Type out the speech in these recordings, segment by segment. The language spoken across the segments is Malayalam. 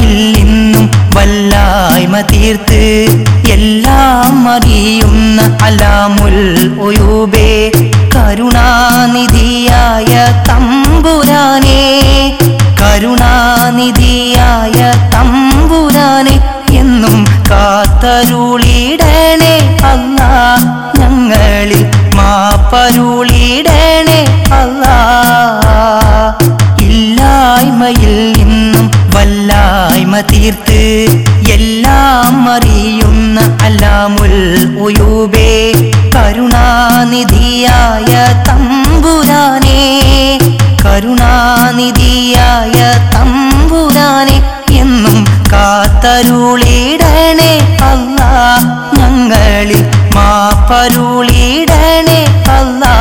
കരുണാനിധിയായ ഇന്നും വല്ലായ്മ തീർത്ത് എല്ലാം അറിയുന്ന അലാമുൽ ഒയൂബേ കരുണാനിധിയായ തമ്പുരാനേ കരുണാനിധിയായ തമ്പുരാനെ എന്നും കാത്തരുളിടണേ അല്ല ഞങ്ങളിൽ മാപ്പരുളിടണേ അല്ല ഇല്ലായ്മയിൽ നിന്നും വല്ലായ്മ തീർത്ത് എല്ലാം അറിയുന്ന അല്ലാമുൽ ഉയൂബേ കരുണാനിധിയായ തമ്പുരാനേ കരുണാനിധിയായ തമ്പുരാനെ എന്നും കാത്തരുളിടണേ അല്ല ഞങ്ങളിൽ മാപ്പരുളിടണേ അല്ലാ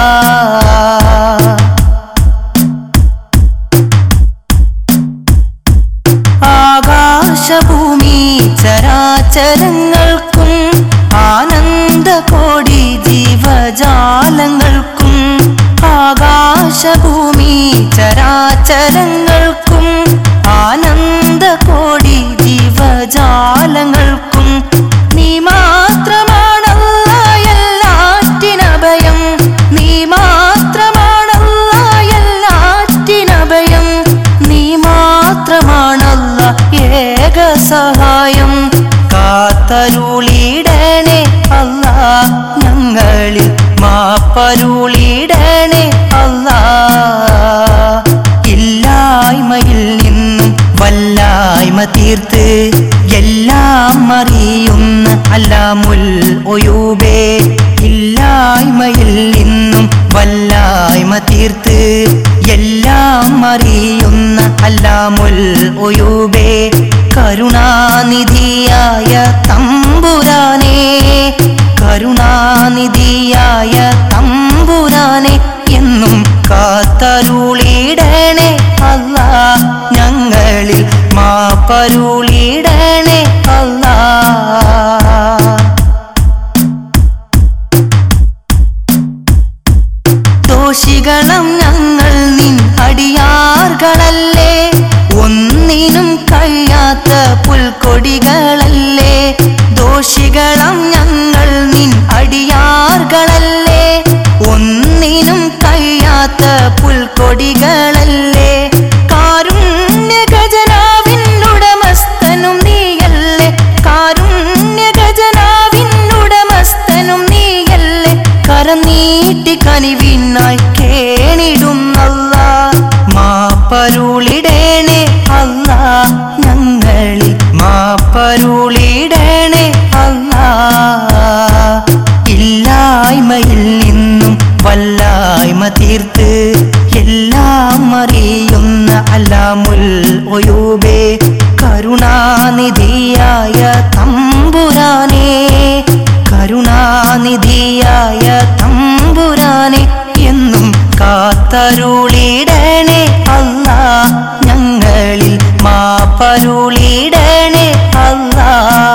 ആകാശഭൂമി ചരാചരങ്ങൾക്കും ആനന്ദ കോടി ജീവജാലങ്ങൾക്കും ആകാശഭൂമി ചരാചരങ്ങൾക്കും ആനന്ദ കോടി ജീവജാലങ്ങൾക്കും നീ മാത്രമാണല്ല എല്ലാറ്റിനഭയം നീ മാത്രമാണല്ല എല്ലാറ്റിനഭയം നീ മാത്രമാണല്ല ഏക സഹായം കാത്തരുളിടണേ അല്ല ഞങ്ങളിൽ മാപ്പരുളിടണേ അല്ല ഇല്ലായ്മയിൽ നിന്നും വല്ലായ്മ തീർത്ത് എല്ലാം അറിയുന്ന അല്ലാമുൽ ഒയൂബേ ഇല്ലായ്മയിൽ നിന്നും വല്ലായ്മ തീർത്ത് എല്ലാം അറിയുന്ന അല്ലാമുൽ ഒയൂബേ കരുണാനിധിയായ തമ്പുരാനേ കരുണാനിധിയായ തമ്പുരാനെ എന്നും കാത്തരുളിടണേ അല്ല ഞങ്ങളിൽ മാപ്പരുളിടണേ അല്ലാ ദോഷികളും ഞങ്ങൾ നിൻ അടിയാർകളല്ലേ ഒന്നിനും കഴിയാത്ത പുൽക്കൊടികളല്ലേ ദോഷികളും ഞങ്ങൾ നിൻ അടിയാർകളല്ലേ ഒന്നിനും കഴിയാത്ത പുൽക്കൊടികളല്ലേ കാരുണ്യ ഖജനാവിനുടമസ്ഥനും നീയല്ലേ കാരുണ്യ ഖജനാവിനുടമസ്ഥനും നീയല്ലേ കരം നീട്ടി കനിവിനായി കേണിടുന്നല്ല മാപ്പരുളിടേണേ അല്ല ഞങ്ങളിൽ മാപ്പരുളിടേണേ അല്ല ഇല്ലായ്മയിൽ നിന്നും വല്ലായ്മ തീർത്ത് എല്ലാം അറിയുന്ന അല്ലാമുൽ ഒയൂബേ കരുണാനിധിയായ തമ്പുരാനേ കരുണാനിധിയായ തമ്പുരാനെ എന്നും കാത്തരുളിടണേ അല്ല ഞങ്ങളിൽ മാപ്പരുളിടണേ അല്ലാ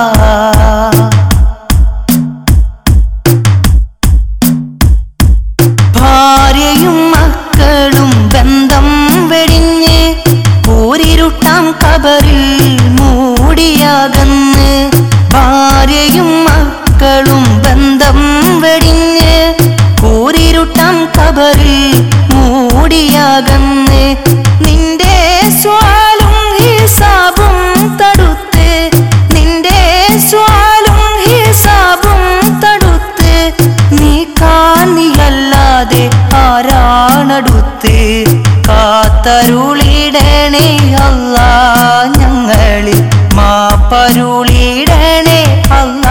ഭാര്യയും മക്കളും ബന്ധം വെടിഞ്ഞ് പോരിരുട്ടാം കബറിൽ മൂടിയാകന്ന് ഭാര്യയും മക്കളും ബന്ധം വെടിഞ്ഞ് പോരിരുട്ടാം കബറിൽ മൂടിയാകന്ന് നിന്റെ സ്വാലും ഹിസാബും തടുത്ത് നിന്റെ സ്വാലും ഹിസാബും തടുത്ത് നീ കാണിയല്ലാതെ ആരാണടുത്ത് കാത്തരുളിടണേ അല്ല ഞങ്ങളിൽ മാപ്പരുളിടണേ അല്ല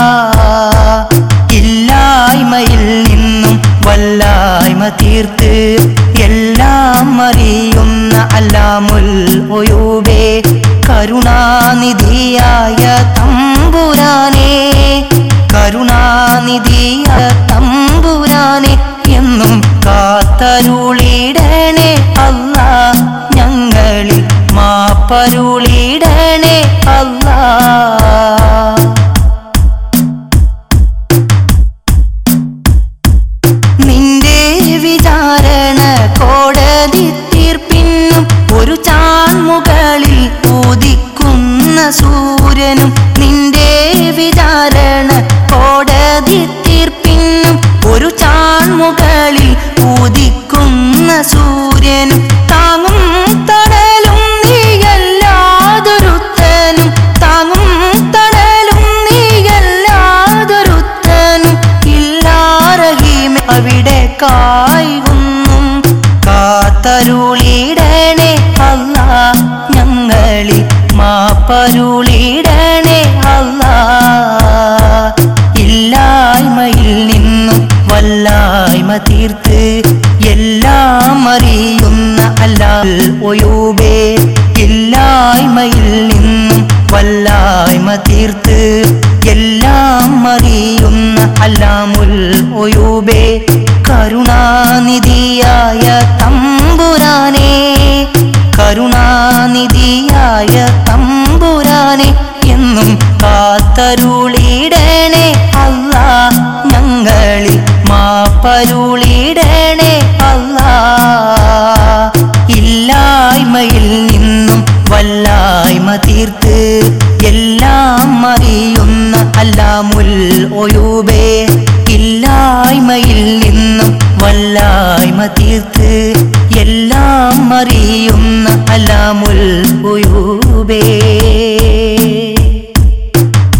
ഇല്ലായ്മയിൽ നിന്നും വല്ലായ്മ തീർത്ത് എല്ലാം അറിയുന്ന അല്ലാമുൽ ഒയൂബേ കരുണാനിധിയായ തമ്പുരാനേ കരുണാനിധിയ തമ്പുരാനെ എന്നും കാത്തരുളിടണേ അല്ല ഞങ്ങളിൽ മാപ്പരുളിടണേ അല്ലാ നിന്റെ വിചാരണ കോടതി തീർപ്പിന്നും ഒരു ചാൺമുകളിൽ ഊതിക്കുന്ന മാപ്പരുളിടണേ അല്ലാ ഇല്ലായ്മയിൽ നിന്നും വല്ലായ്മ തീർത്ത് എല്ലാം അറിയുന്ന അല്ലാൽ ഒയൂബേ ഇല്ലായ്മയിൽ നിന്നും വല്ലായ്മ തീർത്ത് എല്ലാം അറിയുന്ന അല്ലാമുൽ ഒയൂബേ കരുണാനിധിയായ തമ്പുരാനേ കരുണാനിധിയായ തമ്പുരാനെ എന്നും കാത്തരുളിടണേ അല്ലാ ഞങ്ങളിൽ മാപ്പരുളിടണേ അല്ലാ ഇല്ലായ്മയിൽ നിന്നും വല്ലായ്മ തീർത്ത് എല്ലാം അറിയുന്ന അല്ലാമുൽ ഒയൂബേ ഇല്ലായ്മയിൽ നിന്നും വല്ലായ്മ തീർത്ത് എല്ലാം അറിയുന്ന അല്ലാമുൽ ഒയൂബേ